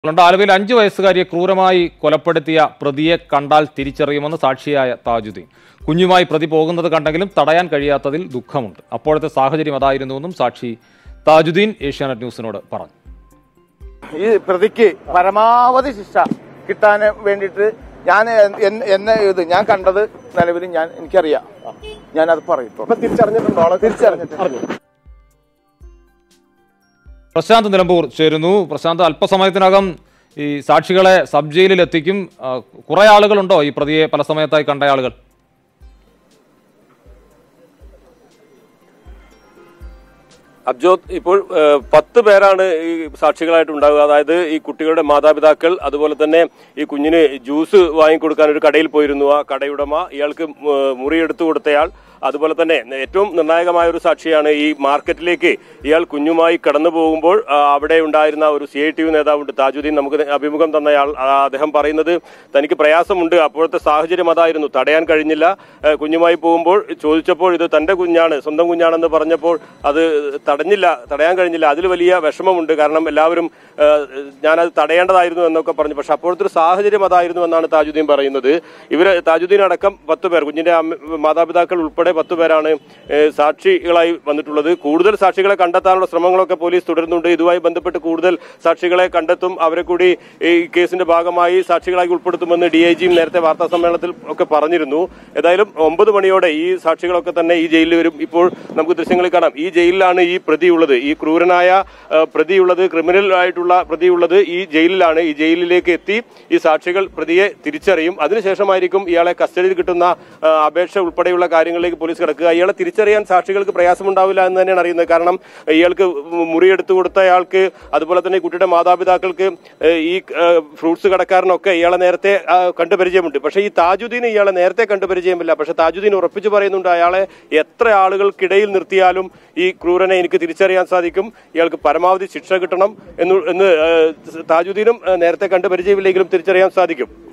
ഉണ്ട് ആലുവയിൽ അഞ്ചു വയസ്സുകാരിയെ ക്രൂരമായി കൊലപ്പെടുത്തിയ പ്രതിയെ കണ്ടാൽ തിരിച്ചറിയുമെന്ന് സാക്ഷിയായ താജുദ്ദീൻ കുഞ്ഞുമായി പ്രതി പോകുന്നത് കണ്ടെങ്കിലും തടയാൻ കഴിയാത്തതിൽ ദുഃഖമുണ്ട് അപ്പോഴത്തെ സാഹചര്യം അതായിരുന്നുവെന്നും സാക്ഷി താജുദ്ദീൻ ഏഷ്യാനെറ്റ് ന്യൂസിനോട് പറഞ്ഞു ഈ പ്രതിക്ക് പരമാവധി ശിക്ഷ കിട്ടാൻ വേണ്ടിയിട്ട് ഞാൻ എൻ- എന്നെ ഇത് ഞാൻ കണ്ടത് നിലവിൽ ഞാൻ എനിക്കറിയാം ഞാൻ അത് പറയത്തുള്ളൂ തിരിച്ചറിഞ്ഞിട്ടുണ്ടോ ആളെ തിരിച്ചറിഞ്ഞിട്ടുണ്ട് പ്രശാന്ത് നിലമ്പൂർ ചേരുന്നു പ്രശാന്ത് അല്പസമയത്തിനകം ഈ സാക്ഷികളെ സബ് ജയിലിൽ എത്തിക്കും ആ, കുറെ ആളുകളുണ്ടോ ഈ പ്രതിയെ പല സമയത്തായി കണ്ട ആളുകൾ അബ്ജോത് ഇപ്പോൾ ഏഹ്, പത്ത് പേരാണ് ഈ സാക്ഷികളായിട്ട് ഉണ്ടാവുക അതായത് ഈ കുട്ടികളുടെ മാതാപിതാക്കൾ അതുപോലെ തന്നെ ഈ കുഞ്ഞിന് ജ്യൂസ് വാങ്ങിക്കൊടുക്കാൻ ഒരു കടയിൽ പോയിരുന്നു ആ കടയുടമ ഇയാൾക്ക് ഏഹ്, മുറിയെടുത്തു കൊടുത്തയാൾ അതുപോലെ തന്നെ ഏറ്റവും നിർണായകമായ ഒരു സാക്ഷിയാണ് ഈ മാർക്കറ്റിലേക്ക് ഇയാൾ കുഞ്ഞുമായി കടന്നു പോകുമ്പോൾ ആ, അവിടെ ഉണ്ടായിരുന്ന ഒരു സി ഐ ടി യു നേതാവുണ്ട് താജുദ്ദീൻ നമുക്ക് അഭിമുഖം തന്നയാൾ ആ, അദ്ദേഹം പറയുന്നത് തനിക്ക് പ്രയാസമുണ്ട് അപ്പോഴത്തെ സാഹചര്യം അതായിരുന്നു തടയാൻ കഴിഞ്ഞില്ല ഏഹ്, കുഞ്ഞുമായി പോകുമ്പോൾ ചോദിച്ചപ്പോൾ ഇത് തന്റെ കുഞ്ഞാണ് സ്വന്തം കുഞ്ഞാണെന്ന് പറഞ്ഞപ്പോൾ അത് തടഞ്ഞില്ല തടയാൻ കഴിഞ്ഞില്ല അതിൽ വലിയ വിഷമമുണ്ട് കാരണം എല്ലാവരും ഏഹ്, ഞാനത് തടയേണ്ടതായിരുന്നു എന്നൊക്കെ പറഞ്ഞു പക്ഷെ അപ്പോഴത്തെ ഒരു സാഹചര്യം അതായിരുന്നു എന്നാണ് താജുദ്ദീൻ പറയുന്നത് ഇവര് താജുദ്ദീൻ അടക്കം പത്ത് പേർ കുഞ്ഞിന്റെ അമ്മ- മാതാപിതാക്കൾ ഉൾപ്പെടെ പത്ത് പേരാണ് ഏഹ്, സാക്ഷികളായി വന്നിട്ടുള്ളത് കൂടുതൽ സാക്ഷികളെ കണ്ടെത്താനുള്ള ശ്രമങ്ങളൊക്കെ പോലീസ് തുടരുന്നുണ്ട് ഇതുമായി ബന്ധപ്പെട്ട് കൂടുതൽ സാക്ഷികളെ കണ്ടെത്തും അവരെ കൂടി ഈ കേസിന്റെ ഭാഗമായി സാക്ഷികളായി ഉൾപ്പെടുത്തുമെന്ന് ഡി ഐ ജിയും നേരത്തെ വാർത്താ സമ്മേളനത്തിൽ ഒക്കെ പറഞ്ഞിരുന്നു ഏതായാലും ഒമ്പത് മണിയോടെ ഈ സാക്ഷികളൊക്കെ തന്നെ ഈ ജയിലിൽ വരും ഇപ്പോൾ നമുക്ക് ദൃശ്യങ്ങളിൽ കാണാം ഈ ജയിലിലാണ് ഈ പ്രതിയുള്ളത് ഈ ക്രൂരനായ ആ, പ്രതിയുള്ളത് ക്രിമിനൽ ആയിട്ടുള്ള പ്രതിയുള്ളത് ഈ ജയിലിലാണ് ഈ ജയിലിലേക്ക് എത്തി ഈ സാക്ഷികൾ പ്രതിയെ തിരിച്ചറിയും അതിനുശേഷമായിരിക്കും ഇയാളെ കസ്റ്റഡിയിൽ കിട്ടുന്ന ആ, അപേക്ഷ ഉൾപ്പെടെയുള്ള കാര്യങ്ങളിലേക്ക് പോലീസ് കിടക്കുക ഇയാളെ തിരിച്ചറിയാൻ സാക്ഷികൾക്ക് പ്രയാസമുണ്ടാവില്ല എന്ന് തന്നെയാണ് അറിയുന്നത് കാരണം ഇയാൾക്ക് മുറിയെടുത്തു കൊടുത്ത അയാൾക്ക് അതുപോലെ തന്നെ ഈ കുട്ടിയുടെ മാതാപിതാക്കൾക്ക് ഏഹ്, ഈ ഏഹ്, ഫ്രൂട്ട്സ് കടക്കാരനൊക്കെ ഇയാളെ നേരത്തെ ആ, കണ്ടു പരിചയമുണ്ട് പക്ഷേ ഈ താജുദ്ദീൻ ഇയാളെ നേരത്തെ കണ്ടു പരിചയമില്ല പക്ഷേ താജുദ്ദീൻ ഉറപ്പിച്ചു പറയുന്നുണ്ട് അയാളെ എത്ര ആളുകൾക്കിടയിൽ നിർത്തിയാലും ഈ ക്രൂരനെ എനിക്ക് തിരിച്ചറിയാൻ സാധിക്കും ഇയാൾക്ക് പരമാവധി ശിക്ഷ കിട്ടണം എന്ന് എന്ന് ഏഹ്, താജുദ്ദീനും ഏഹ്, നേരത്തെ കണ്ടു പരിചയമില്ലെങ്കിലും തിരിച്ചറിയാൻ സാധിക്കും